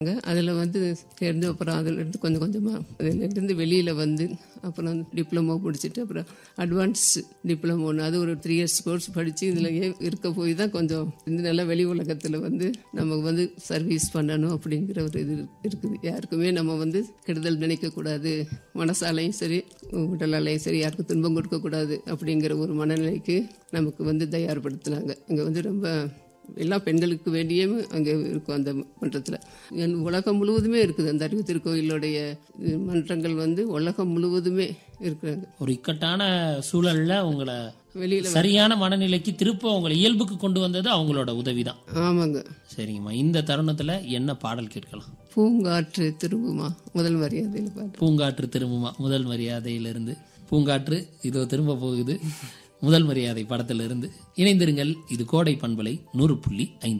அதில் வந்து சேர்ந்து அப்புறம் அதிலிருந்து கொஞ்சம் கொஞ்சமாக அதிலிருந்து வெளியில் வந்து அப்புறம் டிப்ளமோ முடிச்சுட்டு அப்புறம் அட்வான்ஸ் டிப்ளமோ ஒன்று அது ஒரு த்ரீ இயர்ஸ் கோர்ஸ் படித்து இதில் இருக்க போய் தான் கொஞ்சம் இந்த நல்ல வெளி உலகத்தில் வந்து நமக்கு வந்து சர்வீஸ் பண்ணணும் அப்படிங்கிற ஒரு இது இருக்குது யாருக்குமே நம்ம வந்து கெடுதல் நினைக்கக்கூடாது மனசாலையும் சரி உடலாலையும் சரி யாருக்கும் துன்பம் கொடுக்கக்கூடாது அப்படிங்கிற ஒரு மனநிலைக்கு நமக்கு வந்து தயார்படுத்தினாங்க இங்கே வந்து ரொம்ப எல்லா பெண்களுக்கு வேண்டியே அங்கே இருக்கும் அந்த மன்றத்தில் உலகம் முழுவதுமே இருக்குது அந்த அறிவு திருக்கோயிலுடைய இது மன்றங்கள் வந்து உலகம் முழுவதுமே இருக்கிறாங்க ஒரு இக்கட்டான சூழல்ல உங்களை வெளியில் சரியான மனநிலைக்கு திருப்ப உங்களை இயல்புக்கு கொண்டு வந்தது அவங்களோட உதவிதான் ஆமாங்க சரிங்கம்மா இந்த தருணத்துல என்ன பாடல் கேட்கலாம் பூங்காற்று திரும்புமா முதல் மரியாதையில் பாட்டு பூங்காற்று திரும்புமா முதல் மரியாதையிலிருந்து பூங்காற்று இதோ திரும்ப போகுது முதல் மரியாதை படத்திலிருந்து இணைந்திருங்கள் இது கோடை பண்பலை நூறு புள்ளி ஐந்து